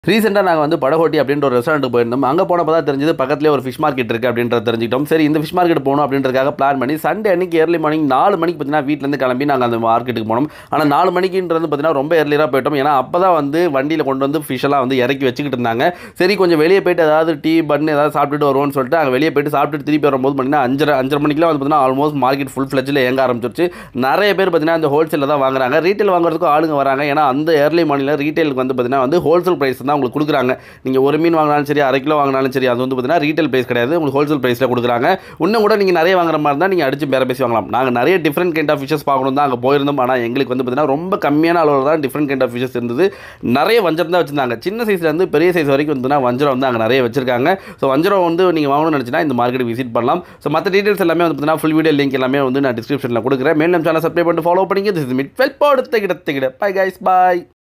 ரீசெண்டாக நாங்கள் வந்து படகோட்டி அப்படின்ற ஒரு ரெஸ்டாரண்ட்டுக்கு போயிருந்தோம் அங்கே போனப்போ தான் தெரிஞ்சது பக்கத்துலேயே ஒரு ஃபிஷ் மார்க்கெட் இருக்குது அப்படின்றத தெரிஞ்சுக்கிட்டோம் சரி இந்த ஃபிஷ் மார்க்கெட் போகணும் அப்படின்றதுக்காக பிளான் பண்ணி சண்டே அன்னைக்கு ஏர்லி மார்னிங் நாலு மணிக்கு பார்த்தீங்கன்னா வீட்டிலேருந்து கிளம்பி நாங்கள் அந்த மார்க்கெட்டுக்கு போனோம் ஆனால் நாலு மணிக்குன்றது பார்த்தீங்கன்னா ரொம்ப ஏர்லியாக போயிட்டோம் ஏன்னா அப்போ தான் வந்து வண்டியில் கொண்டு வந்து fish எல்லாம் வந்து இறக்கி வச்சுக்கிட்டு இருந்தாங்க சரி கொஞ்சம் வெளியே போயிட்டு ஏதாவது டீ பன் ஏதாவது சாப்பிட்டுட்டு வருவோம்னு சொல்லிட்டு அங்கே வெளியே போயிட்டு சாப்பிட்டுட்டு திருப்பி வரும்போது பார்த்தீங்கன்னா அஞ்சரை அஞ்சரை மணிக்கெலாம் வந்து பார்த்தீங்கன்னா ஆல்மோஸ்ட் மார்க்கெட் ஃபுல் ஃப்ளெஜில் இயங்க ஆரம்பிச்சிருச்சு நிறைய பேர் பார்த்தீங்கன்னா இந்த ஹோல்சேலில் தான் வாங்குறாங்க ரீட்டைல் வாங்குறதுக்கும் ஆளுங்க வராங்க ஏன்னா அந்த ஏர்லி மார்னிங்கில் ரீட்டைலுக்கு வந்து பார்த்தீங்கன்னா வந்து ஹோல்சேல் ப்ரைஸ் தான் உங்களுக்கு கொடுக்குறாங்க நீங்கள் ஒரு மீன் வாங்கினாலும் சரி அரை கிலோ வாங்கினாலும் சரி அது வந்து பார்த்தீங்கன்னா ரீட்டைல் ப்ரைஸ் கிடையாது உங்களுக்கு ஹோல்சேல் ப்ரைஸில் கொடுக்குறாங்க இன்னும் கூட நீங்கள் நிறைய வாங்குற மாதிரி இருந்தால் நீங்கள் அடிச்சு பேர பேசி வாங்கலாம் நாங்கள் நிறைய டிஃப்ரெண்ட் கைண்ட் ஆஃப் ஃபிஷஸ் பார்க்கணும் தான் அங்கே போயிருந்தோம் ஆனால் எங்களுக்கு வந்து பார்த்தீங்கன்னா ரொம்ப கம்மியான அளவில் தான் டிஃப்ரெண்ட் கைண்ட் ஆஃப் ஃபிஷஸ் இருந்தது நிறைய வஞ்சரம் தான் வச்சிருந்தாங்க சின்ன சைஸ்லேருந்து பெரிய சைஸ் வரைக்கும் வந்து வஞ்சரம் வந்து அங்கே நிறைய வச்சிருக்காங்க ஸோ வஞ்சரம் வந்து நீங்கள் வாங்கணும்னு நினச்சினா இந்த மார்க்கெட் விசிட் பண்ணலாம் ஸோ மற்ற டீட்டெயில்ஸ் எல்லாமே வந்து பார்த்தீங்கன்னா ஃபுல் வீடியோ லிங்க் எல்லாமே வந்து நான் டிஸ்கிரிப்ஷனில் கொடுக்குறேன் மேலும் சேனல் சப்ஸ்கிரைப் பண்ணிட்டு ஃபாலோ பண்ணிங்க திஸ் மிட் வெல் போடுத்த கிடத்த கிட பை கைஸ் பாய்